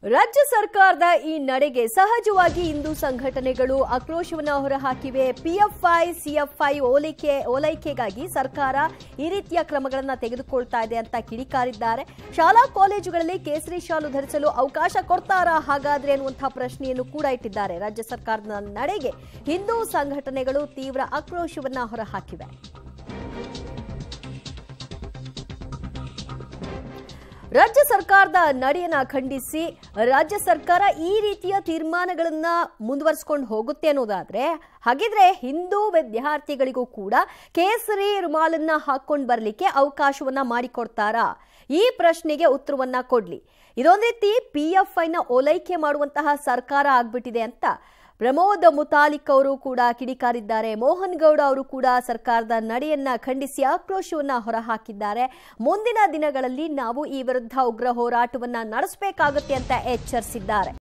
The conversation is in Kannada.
ರಾಜ್ಯ ಸರ್ಕಾರದ ಈ ನಡೆಗೆ ಸಹಜವಾಗಿ ಹಿಂದೂ ಸಂಘಟನೆಗಳು ಆಕ್ರೋಶವನ್ನ ಹೊರಹಾಕಿವೆ ಪಿಎಫ್ಐ ಸಿಎಫ್ಐ ಓಲೈಕೆ ಓಲೈಕೆಗಾಗಿ ಸರ್ಕಾರ ಈ ರೀತಿಯ ಕ್ರಮಗಳನ್ನು ತೆಗೆದುಕೊಳ್ತಾ ಇದೆ ಅಂತ ಕಿಡಿಕಾರಿದ್ದಾರೆ ಶಾಲಾ ಕಾಲೇಜುಗಳಲ್ಲಿ ಕೇಸರಿ ಶಾಲು ಧರಿಸಲು ಅವಕಾಶ ಕೊಡ್ತಾರಾ ಹಾಗಾದ್ರೆ ಅನ್ನುವಂತಹ ಪ್ರಶ್ನೆಯನ್ನು ಕೂಡ ಇಟ್ಟಿದ್ದಾರೆ ರಾಜ್ಯ ಸರ್ಕಾರದ ನಡೆಗೆ ಹಿಂದೂ ಸಂಘಟನೆಗಳು ತೀವ್ರ ಆಕ್ರೋಶವನ್ನ ಹೊರಹಾಕಿವೆ ರಾಜ್ಯ ಸರ್ಕಾರದ ನಡೆಯನ್ನ ಖಂಡಿಸಿ ರಾಜ್ಯ ಸರ್ಕಾರ ಈ ರೀತಿಯ ತೀರ್ಮಾನಗಳನ್ನ ಮುಂದುವರಿಸಿಕೊಂಡು ಹೋಗುತ್ತೆ ಅನ್ನೋದಾದ್ರೆ ಹಾಗಿದ್ರೆ ಹಿಂದೂ ವಿದ್ಯಾರ್ಥಿಗಳಿಗೂ ಕೂಡ ಕೇಸರಿ ರುಮಾಲನ್ನ ಹಾಕೊಂಡು ಬರಲಿಕ್ಕೆ ಅವಕಾಶವನ್ನ ಮಾಡಿಕೊಡ್ತಾರಾ ಈ ಪ್ರಶ್ನೆಗೆ ಉತ್ತರವನ್ನ ಕೊಡ್ಲಿ ಇದೊಂದು ರೀತಿ ಪಿ ಎಫ್ ಐನ ಓಲೈಕೆ ಮಾಡುವಂತಹ ಸರ್ಕಾರ ಆಗ್ಬಿಟ್ಟಿದೆ ಅಂತ ಪ್ರಮೋದ್ ಮುತಾಲಿಕ್ ಅವರು ಕೂಡ ಕಿಡಿಕಾರಿದ್ದಾರೆ ಮೋಹನ್ ಗೌಡ ಅವರು ಕೂಡ ಸರ್ಕಾರದ ನಡೆಯನ್ನ ಖಂಡಿಸಿ ಆಕ್ರೋಶವನ್ನ ಹೊರಹಾಕಿದ್ದಾರೆ ಮುಂದಿನ ದಿನಗಳಲ್ಲಿ ನಾವು ಈ ವಿರುದ್ಧ ಉಗ್ರ ಹೋರಾಟವನ್ನ ನಡೆಸಬೇಕಾಗುತ್ತೆ ಅಂತ ಎಚ್ಚರಿಸಿದ್ದಾರೆ